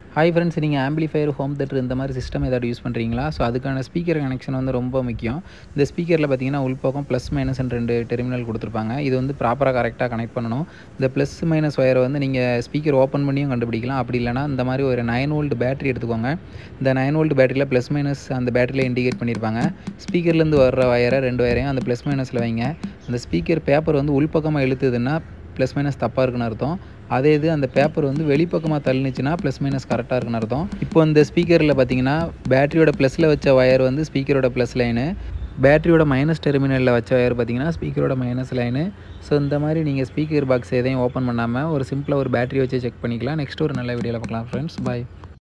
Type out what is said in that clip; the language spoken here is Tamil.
ஹாய் ஃப்ரெண்ட்ஸ் நீங்கள் ஆம்பிளிஃபயர் ஹோம் தேட்டர் இந்த மாதிரி சிஸ்டம் ஏதாவது யூஸ் பண்ணுறீங்களா ஸோ அதுக்கான ஸ்பீக்கர் கனெக்ஷன் வந்து ரொம்ப முக்கியம் இந்த ஸ்பீக்கரில் பார்த்தீங்கன்னா உள்பக்கம் ப்ளஸ் மைனஸ் ரெண்டு டெர்மினல் கொடுத்துருப்பாங்க இது வந்து ப்ராப்பராக கரெக்டாக கனெக்ட் பண்ணணும் இந்த ப்ளஸ் மைனஸ் ஒயரை வந்து நீங்கள் ஸ்பீக்கர் ஓப்பன் பண்ணியும் கண்டுபிடிக்கலாம் அப்படி இல்லைனா இந்த மாதிரி ஒரு நைன் வோல்ட் பேட்டரி எடுத்துக்கோங்க இந்த நைன் வோல்ட் பேட்டரியில் ப்ளஸ் மைனஸ் அந்த பேட்டரியில் இண்டிகேட் பண்ணியிருப்பாங்க ஸ்பீக்கர்லேருந்து வர்ற ஒயரை ரெண்டு ஒயரையும் அந்த ப்ளஸ் மைனஸில் வைங்க அந்த ஸ்பீக்கர் பேப்பர் வந்து உள்பக்கமாக இழுத்துதுன்னா ப்ளஸ் மைனஸ் தப்பாக இருக்குன்னு அர்த்தம் அதே இது அந்த பேப்பர் வந்து வெளிப்பக்கமாக தள்ளினுச்சுன்னா ப்ளஸ் மைனஸ் கரெக்டாக இருக்குன்னு அர்த்தம் இப்போ இந்த ஸ்பீக்கரில் பார்த்தீங்கன்னா பேட்டரியோட ப்ளஸில் வச்ச ஒயர் வந்து ஸ்பீக்கரோட ப்ளஸ் லைனு பேட்டரியோட மைனஸ் டெர்மினலில் வச்ச ஒயர் பார்த்தீங்கன்னா ஸ்பீக்கரோட மைனஸ் லைனு ஸோ இந்த மாதிரி நீங்கள் ஸ்பீக்கர் பாக்ஸ் எதையும் ஓப்பன் பண்ணாமல் ஒரு சிம்பிளாக ஒரு பேட்டரி வச்சு செக் பண்ணிக்கலாம் நெக்ஸ்ட் ஒரு நல்ல வீடியோவில் பார்க்கலாம் ஃப்ரெண்ட்ஸ் பாய்